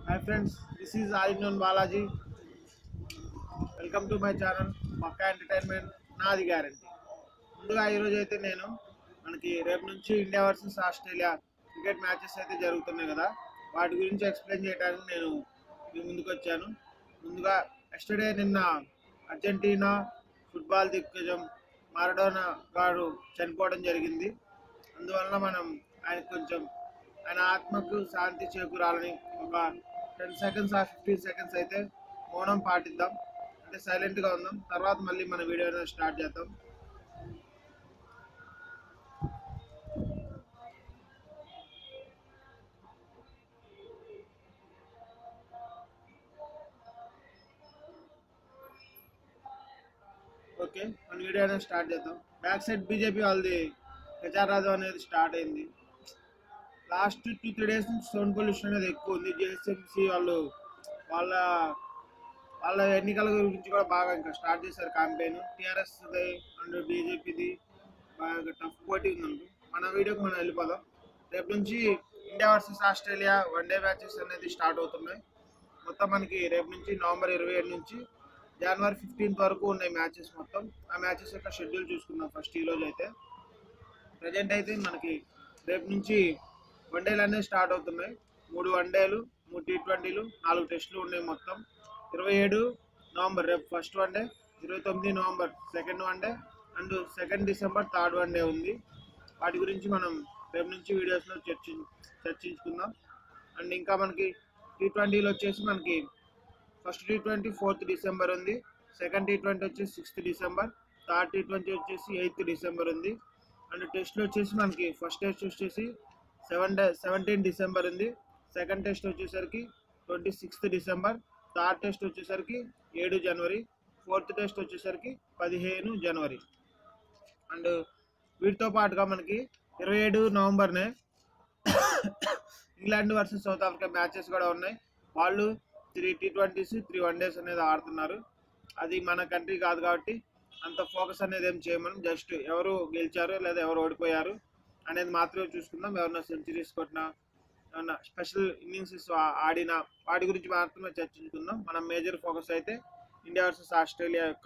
hi friends this is ఆదినోన్ Balaji welcome to my channel పక్కా entertainment నాది గ్యారంటీ ముందుగా ఈరోజు అయితే నేను మనకి రేపు నుంచి India versus Australia cricket matches అయితే జరుగుతున్నాయి కదా వాటి గురించి ఎక్స్ప్లెయిన్ చేయడానికి నేను మీ ముందుకు వచ్చాను ముందుగా ఎస్టర్డే నిన్న అర్జెంటీనా ఫుట్బాల్ దిగ్గజం మారడోనా గారు చనిపోవడం జరిగింది అందువలన మనం ఆయన కొంచెం ఆయన ఆత్మకు శాంతి చేకూరాలని ఒక టెన్ సెకండ్స్ ఆ ఫిఫ్టీన్ సెకండ్స్ అయితే మౌనం పాటిద్దాం అంటే సైలెంట్గా ఉందాం తర్వాత మళ్ళీ మన వీడియో స్టార్ట్ చేద్దాం ఓకే మన వీడియో అనేది స్టార్ట్ చేద్దాం బ్యాక్ సైడ్ బీజేపీ వాళ్ళది ప్రచారాధం అనేది స్టార్ట్ అయింది లాస్ట్ టూ త్రీ డేస్ నుంచి సౌండ్ పొల్యూషన్ అనేది ఎక్కువ ఉంది జిహెచ్ఎంసీ వాళ్ళు వాళ్ళ వాళ్ళ ఎన్నికల గురించి కూడా బాగా ఇంకా స్టార్ట్ చేశారు క్యాంపెయిన్ టీఆర్ఎస్ అండ్ బీజేపీది బాగా టఫ్ పోటీ ఉందండి మన వీడియోకి మనం వెళ్ళిపోదాం రేపు నుంచి India versus Australia one day matches అనేది స్టార్ట్ అవుతున్నాయి మొత్తం మనకి రేపు నుంచి నవంబర్ ఇరవై ఏడు నుంచి జనవరి ఫిఫ్టీన్త్ వరకు ఉన్నాయి మ్యాచెస్ మొత్తం ఆ మ్యాచెస్ యొక్క షెడ్యూల్ చూసుకుందాం ఫస్ట్ ఈ రోజు అయితే ప్రజెంట్ అయితే మనకి రేపు నుంచి వన్డేలు అనేవి స్టార్ట్ అవుతున్నాయి మూడు వన్డేలు మూడు టీ ట్వంటీలు నాలుగు టెస్టులు ఉన్నాయి మొత్తం ఇరవై ఏడు నవంబర్ రేపు ఫస్ట్ వన్డే ఇరవై తొమ్మిది November second one day and second December third one day ఉంది వాటి గురించి మనం రేపు నుంచి వీడియోస్లో చర్చి చర్చించుకుందాం అండ్ ఇంకా మనకి టీ ట్వంటీలు వచ్చేసి మనకి first T twenty fourth December ఉంది సెకండ్ టీ ట్వంటీ వచ్చేసి sixth December third T twenty వచ్చేసి ఎయిత్ డిసెంబర్ ఉంది అండ్ టెస్ట్లు వచ్చేసి మనకి ఫస్ట్ టెస్ట్ వచ్చేసి సెవెన్ డే సెవెంటీన్ డిసెంబర్ ఉంది సెకండ్ టెస్ట్ వచ్చేసరికి twenty sixth December third test వచ్చేసరికి ఏడు జనవరి ఫోర్త్ టెస్ట్ వచ్చేసరికి పదిహేను జనవరి అండ్ వీటితో పాటుగా మనకి ఇరవై ఏడు నవంబర్నే England versus South Africa matches కూడా ఉన్నాయి వాళ్ళు three T twenties three one days అనేది ఆడుతున్నారు అది మన కంట్రీ కాదు కాబట్టి అంత ఫోకస్ అనేది ఏం చేయమని జస్ట్ ఎవరు గెలిచారు లేదా ఎవరు ఓడిపోయారు అనేది మాత్రమే చూసుకుందాం ఎవరైనా సెంచరీస్ కొట్టినా ఏమన్నా స్పెషల్ ఇన్నింగ్స్ ఆడిన వాటి గురించి మాత్రమే చర్చించుకుందాం మనం మేజర్ ఫోకస్ అయితే ఇండియా వర్సెస్ ఆస్ట్రేలియా యొక్క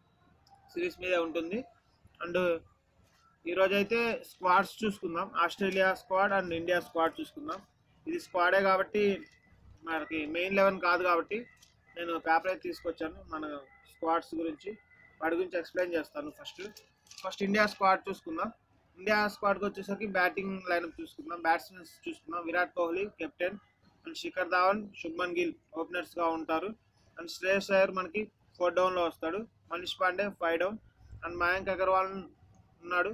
సిరీస్ మీదే ఉంటుంది అండ్ ఈరోజు అయితే స్క్వాడ్స్ చూసుకుందాం Australia squad and India squad చూసుకుందాం ఇది స్క్వాడే కాబట్టి మనకి మెయిన్ లెవెన్ కాదు కాబట్టి నేను పేపర్ అయితే తీసుకొచ్చాను మన స్క్వాడ్స్ గురించి వాటి గురించి ఎక్స్ప్లెయిన్ చేస్తాను ఫస్ట్ ఫస్ట్ ఇండియా స్క్వాడ్ చూసుకుందాం ఇండియా స్క్వాడ్కి వచ్చేసరికి బ్యాటింగ్ లైనప్ చూసుకుందాం బ్యాట్స్మెన్స్ చూసుకుందాం విరాట్ కోహ్లీ కెప్టెన్ అండ్ శిఖర్ ధావన్ శుభ్మన్ గిల్ ఓపెనర్స్గా ఉంటారు అండ్ శ్రేయస్ అయ్యర్ మనకి ఫోర్ డౌన్లో వస్తాడు Manish Pandey five down and Mayank Agarwal ఉన్నాడు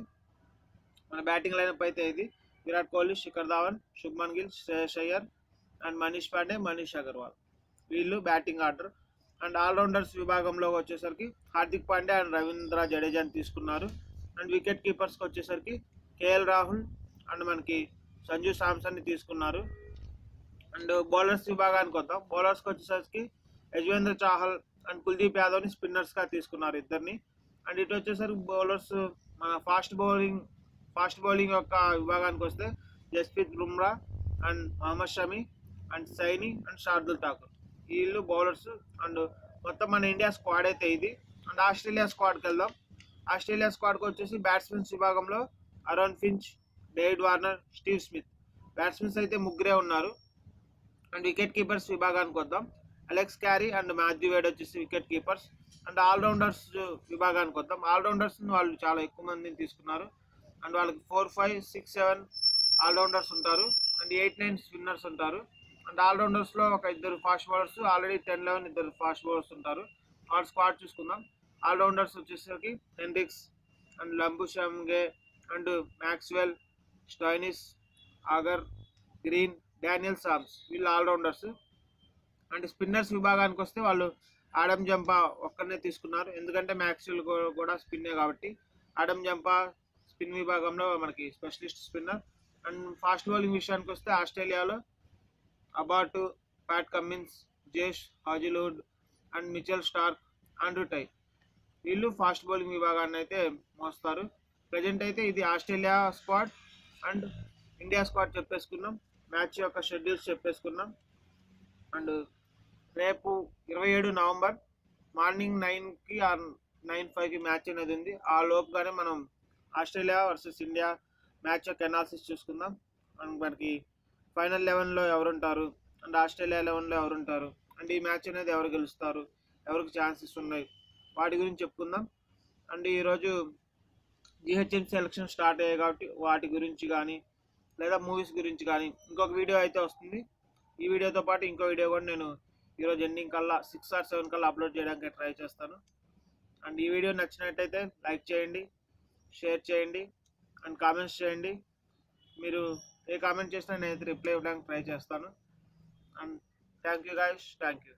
మన బ్యాటింగ్ లైనప్ అయితే ఇది విరాట్ కోహ్లీ శిఖర్ ధావన్ శుభ్మన్ గిల్ శ్రేయస్ అయ్యర్ అండ్ మనీష్ పాండే మనీష్ అగర్వాల్ వీళ్ళు బ్యాటింగ్ ఆర్డర్ అండ్ ఆల్రౌండర్స్ విభాగంలో వచ్చేసరికి హార్దిక్ పాండే అండ్ రవీంద్ర జడేజాని తీసుకున్నారు అండ్ వికెట్ కీపర్స్కి వచ్చేసరికి కేఎల్ రాహుల్ అండ్ మనకి సంజు సామ్సన్ని తీసుకున్నారు అండ్ బౌలర్స్ విభాగానికి వద్దాం బౌలర్స్కి వచ్చేసరికి యజ్వేంద్ర చాహల్ అండ్ కుల్దీప్ యాదవ్ని స్పిన్నర్స్గా తీసుకున్నారు ఇద్దరిని అండ్ ఇటు వచ్చేసరికి బౌలర్స్ మన ఫాస్ట్ బౌలింగ్ ఫాస్ట్ బౌలింగ్ యొక్క విభాగానికి వస్తే Jasprit Bumrah and Mohammed Shami and Saini and Shardul Thakur వీళ్ళు బౌలర్స్ అండ్ మొత్తం మన ఇండియా స్క్వాడ్ అయితే ఇది అండ్ ఆస్ట్రేలియా స్క్వాడ్కి వెళ్దాం ఆస్ట్రేలియా స్క్వాడ్కి వచ్చేసి బ్యాట్స్మెన్స్ విభాగంలో Aaron Finch David Warner Steve Smith batsmens అయితే ముగ్గురే ఉన్నారు అండ్ వికెట్ కీపర్స్ విభాగానికి వద్దాం Alex Carey and Matthew Wade వచ్చేసి వికెట్ కీపర్స్ అండ్ ఆల్రౌండర్స్ విభాగానికి వద్దాం ఆల్రౌండర్స్ వాళ్ళు చాలా ఎక్కువ మందిని తీసుకున్నారు అండ్ వాళ్ళకి four five six seven allrounders ఉంటారు అండ్ ఎయిట్ నైన్ స్పిన్నర్స్ ఉంటారు అండ్ ఆల్రౌండర్స్లో ఒక ఇద్దరు fast bowlers already ten eleven ఇద్దరు ఫాస్ట్ బౌలర్స్ ఉంటారు వాళ్ళ స్క్వాడ్ చూసుకుందాం ఆల్రౌండర్స్ వచ్చేసరికి హెండ్రిక్స్ అండ్ లంబు షమ్గే and Maxwell Stoinis Agar Green Daniel Sams వీళ్ళు ఆల్రౌండర్స్ అండ్ స్పిన్నర్స్ విభాగానికి వస్తే వాళ్ళు ఆడమ్ జంపా ఒక్కరినే తీసుకున్నారు ఎందుకంటే మ్యాక్స్వెల్ కూడా స్పిన్నే కాబట్టి ఆడమ్ జంపా స్పిన్ విభాగంలో మనకి specialist spinner and fast bowling విషయానికి వస్తే ఆస్ట్రేలియాలో Abbott Pat Cummins Josh Hazlewood and Mitchell Starc Andrew Tye వీళ్ళు ఫాస్ట్ బౌలింగ్ విభాగాన్ని అయితే మోస్తారు ప్రజెంట్ అయితే ఇది Australia squad and India squad చెప్పేసుకున్నాం మ్యాచ్ యొక్క షెడ్యూల్స్ చెప్పేసుకున్నాం అండ్ రేపు ఇరవై ఏడు నవంబర్ మార్నింగ్ నైన్కి ఆర్ నైన్ ఫైవ్కి మ్యాచ్ అనేది ఉంది ఆ లోపుగానే మనం ఆస్ట్రేలియా వర్సెస్ ఇండియా మ్యాచ్ యొక్క ఎనాలిసిస్ చూసుకుందాం అండ్ మనకి ఫైనల్ లెవెన్లో ఎవరుంటారు అండ్ ఆస్ట్రేలియా లెవెన్లో ఎవరుంటారు అండ్ ఈ మ్యాచ్ అనేది ఎవరు గెలుస్తారు ఎవరికి ఛాన్సెస్ ఉన్నాయి వాటి గురించి చెప్పుకుందాం అండ్ ఈరోజు జిహెచ్ఎం సెలక్షన్ స్టార్ట్ అయ్యాయి కాబట్టి వాటి గురించి కానీ లేదా మూవీస్ గురించి కానీ ఇంకొక వీడియో అయితే వస్తుంది ఈ వీడియోతో పాటు ఇంకో వీడియో కూడా నేను ఈరోజు ఎండింగ్ కల్లా సిక్స్ ఆర్ సెవెన్ కల్లా అప్లోడ్ చేయడానికి ట్రై చేస్తాను అండ్ ఈ వీడియో నచ్చినట్టయితే లైక్ చేయండి షేర్ చేయండి అండ్ కామెంట్స్ చేయండి మీరు ఏ కామెంట్ చేసినా నేనైతే రిప్లై ఇవ్వడానికి ట్రై చేస్తాను and thank you guys thank you